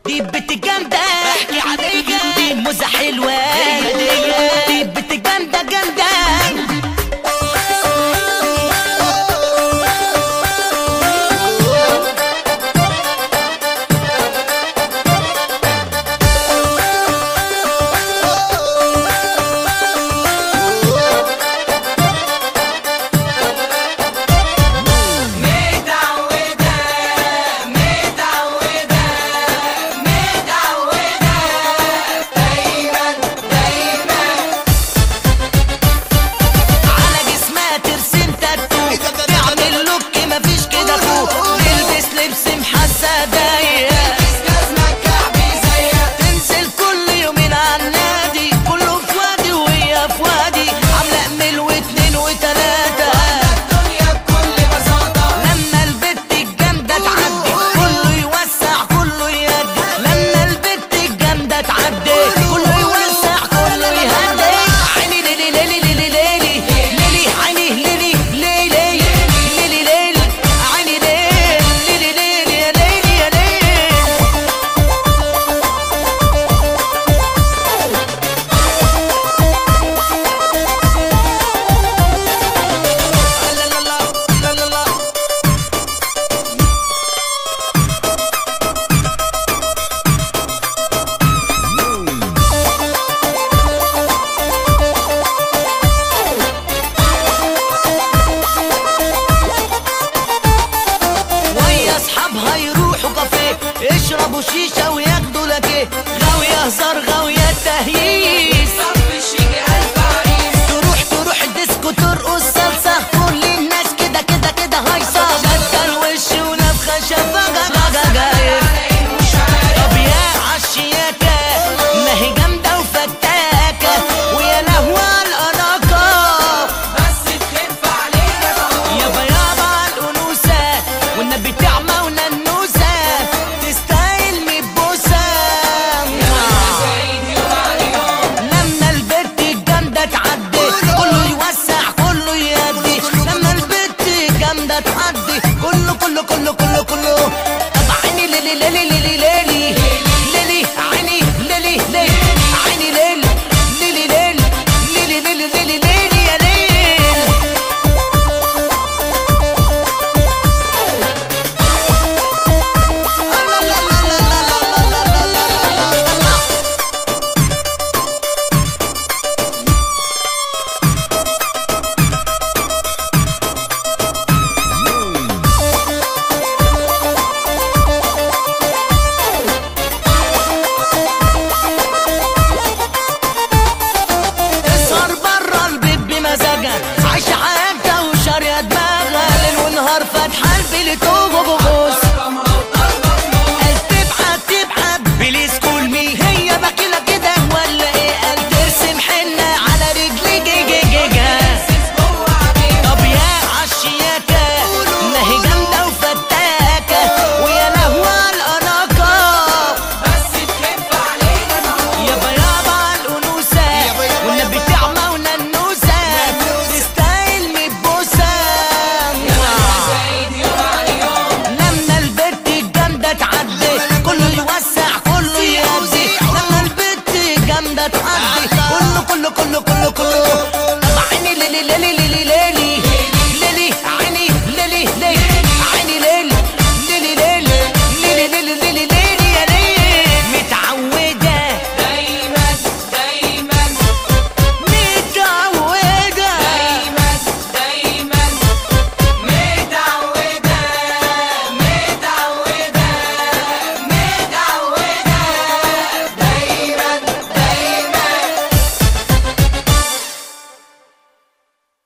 دي بنت جامدة احكي عليها دي موزة حلوة دي بنت جامدة جامدة على جسمها ترسم تاتو تعمل لوك مفيش كده اخوه تلبس لبس محسى ضيق تنزل كل يومين على النادي كله في وادي وهي في وادي عامله امل واتنين وتلاته لما البت الجامده تعدي كله يوسع كله يهدي لما البت الجامده تعدي كله يوسع كله يهدي عيني ليلي ليلي ليلي ليلي ليلي عيني ليلي ليلي ليلي ليلي عيني ليلي ليلي ليلي يا ليلي يا ليلي لا لا لا لا لا لا ويا اصحابها يروحوا كافيه يشربوا شيشه وياخدوا لاكيه غاوية هزار غاوية تهييس تروح تروح الديسكو ترقص صلصة كل الناس كده كده كده هايصة شدة الوش ونفخة شفاجة جاجا جاية طب يا عالشياكة ما هي جامدة وفتاكة ويا لهوى الأناقة يابا يابا الأنوثة والنبي تعمى ونن